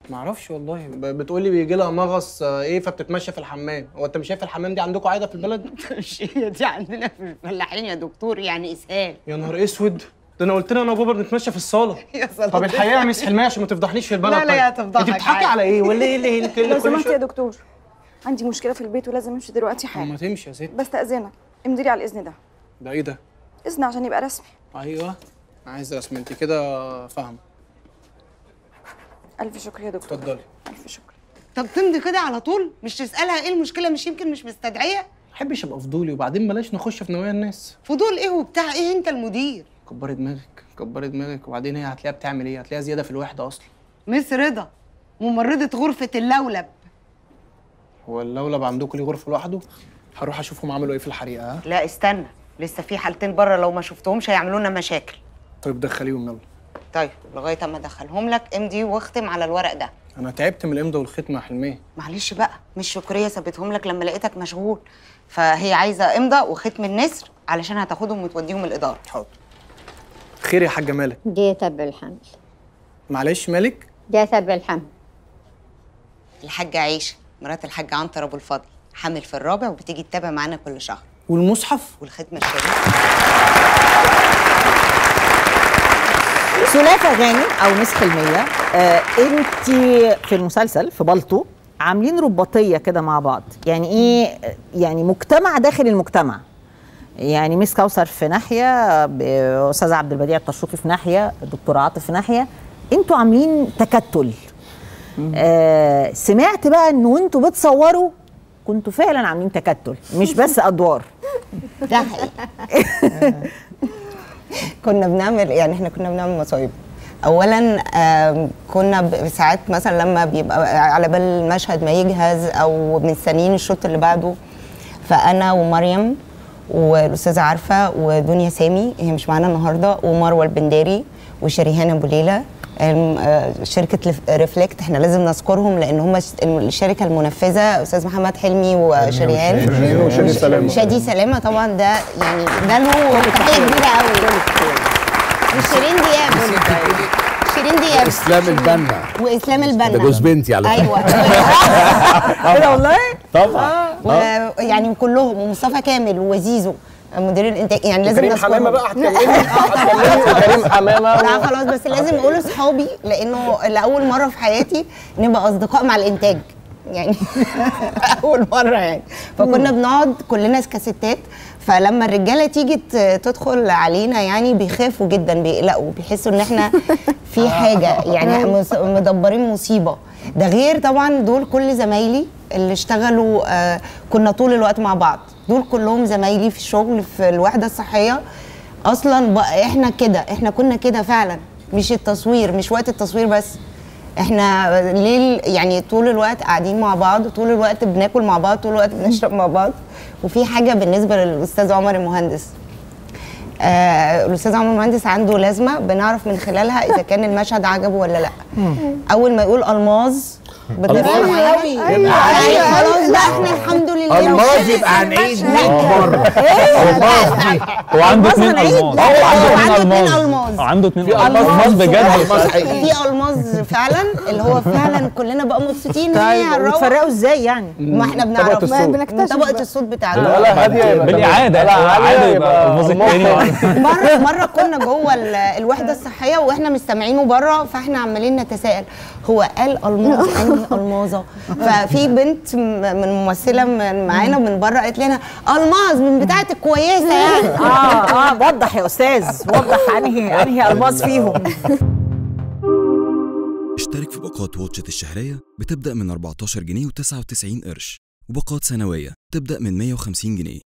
ما اعرفش والله ب- بتقولي بيجي لها مغص آه، ايه فبتتمشى في الحمام هو انت مش شايف الحمام دي عندكم عايده في البلد مش هي دي عندنا في الفلاحين يا دكتور يعني اسهال يا نهار اسود ده انا قلت لها انا وبابا بنتمشى في الصاله يا صلاة طب الحقيقه يا مس حلميه عشان ما تفضحنيش في البلد لا لا طيب. يا تفضحك انت بتضحكي عادي. على ايه ولا ايه اللي انت لو كل سمحت يا شوية- دكتور عندي مشكله في البيت ولازم امشي دلوقتي طب حالا ما تمشي يا ست بستأذنك امضي لي على الاذن ده ده ايه ده اذن عشان يبقى رسمي ايوه عايز رسم انت كده فاهمه الف شكر يا دكتور اتفضلي الف شكر طب تمضي كده على طول مش تسالها ايه المشكله مش يمكن مش مستدعيه ما بحبش ابقى فضولي وبعدين بلاش نخش في نوايا الناس فضول ايه وبتاع ايه انت المدير كبري دماغك كبري دماغك وبعدين هي هتلاقيها بتعمل ايه هتلاقيها زياده في الوحده اصلا مس رضا ممرضه غرفه اللولب هو اللولب عندكم ليه غرفه لوحده هروح اشوفهم عملوا ايه في الحريقه ها لا استنى لسه في حالتين بره لو ما شفتهمش هيعملوا لنا مشاكل طيب دخليهم يلا طيب لغايه اما ادخلهم لك امضي واختم على الورق ده انا تعبت من الامضه والختمه يا حلميه معلش بقى مش شكريه سابتهم لك لما لقيتك مشغول فهي عايزه امضه وختم النسر علشان هتاخدهم وتوديهم الاداره حاضر خير يا حاجه مالك جيت بالحمل معلش مالك جيت بالحمل الحاجه عيشه مرات الحاج عنتر ابو الفضل حامل في الرابع وبتيجي تتابع معانا كل شهر والمصحف والختمه الشريفه سلافة غانم او مس حلميه آه انت في المسلسل في بالطو عاملين رباطيه كده مع بعض يعني ايه آه، يعني مجتمع داخل المجتمع يعني مس كوثر في ناحيه ب- استاذ عبد البديع الطشوقي في ناحيه الدكتور عاطف في ناحيه انتوا عاملين تكتل آه سمعت بقى ان وانتوا بتصوروا كنتوا فعلا عاملين تكتل مش بس ادوار ده حقيقي كنا بنعمل يعني احنا كنا بنعمل مصايب اولا آم، كنا ب- ساعات مثلا لما بيبقى على بال المشهد ما يجهز او مستنيين الشوط اللي بعده فانا ومريم والاستاذه عارفه ودنيا سامي هي مش معانا النهارده ومروه البنداري وشريهان ابو ليلى الم- آه، شركه لف- ريفلكت احنا لازم نذكرهم لان هم الش- الشركه المنفذه استاذ محمد حلمي وشريهان شيرين وشادي سلامة. شادي سلامه طبعا ده يعني ده له تحيه كبيره قوي وشيرين دياب شيرين دياب اسلام البنا واسلام البنا ده جوز بنتي على فكرة. ايوه كده والله طبعا ويعني كلهم ومصطفى كامل وزيزو مدير الانتاج يعني لازم كريم نذكرهم. حمامه بقى هتكلمي هتكلمي كريم حمامه لا خلاص بس لازم اقول اصحابي لانه لاول مره في حياتي نبقى اصدقاء مع الانتاج يعني اول مره يعني فكنا بنقعد كلنا كستات فلما الرجاله تيجي ت- تدخل علينا يعني بيخافوا جدا بيقلقوا بيحسوا ان احنا في حاجه يعني مس- مدبرين مصيبه ده غير طبعا دول كل زمايلي اللي اشتغلوا آه كنا طول الوقت مع بعض دول كلهم زمايلي في الشغل في الوحده الصحيه اصلا بقى احنا كده احنا كنا كده فعلا مش التصوير مش وقت التصوير بس احنا ليل يعني طول الوقت قاعدين مع بعض طول الوقت بناكل مع بعض طول الوقت بنشرب مع بعض وفي حاجه بالنسبه للاستاذ عمر المهندس آه الاستاذ عمر المهندس عنده لازمه بنعرف من خلالها اذا كان المشهد عجبه ولا لا اول ما يقول الماظ بطريقه معينه ايوه ايوه خلاص بقى احنا الحمد لله الماظ يبقى هنعيد 100 مرة الماظ دي هو عنده اثنين عيد. الماظ لا، عنده عنده اثنين اتنين الماظ ألماظ. عنده اثنين في الماظ ألماظ الماظ بجد الماظ حقيقي في الماظ فعلا اللي هو فعلا كلنا بقى مبسوطين ان هي طيب هنروح وتفرقوا ازاي يعني ما احنا بنعرف طبقة الصوت. بنكتشف طبقه بقى. الصوت بتاعته ولا هاديه يبقى بالاعاده لا اعاده عالية يبقى الماظ الثاني مره مره كنا جوه ال- الوحده الصحيه واحنا مستمعينه بره فاحنا عمالين نتساءل هو قال الماظ انهي الماظه ففي بنت م- من ممثله من معانا من بره قالت لنا الماظ من بتاعه الكويسه يعني اه اه وضح يا استاذ وضح انهي انهي الماظ فيهم اشترك في باقات واتشت الشهرية بتبدأ من 14 جنيه و99 قرش وباقات سنوية تبدأ من 150 جنيه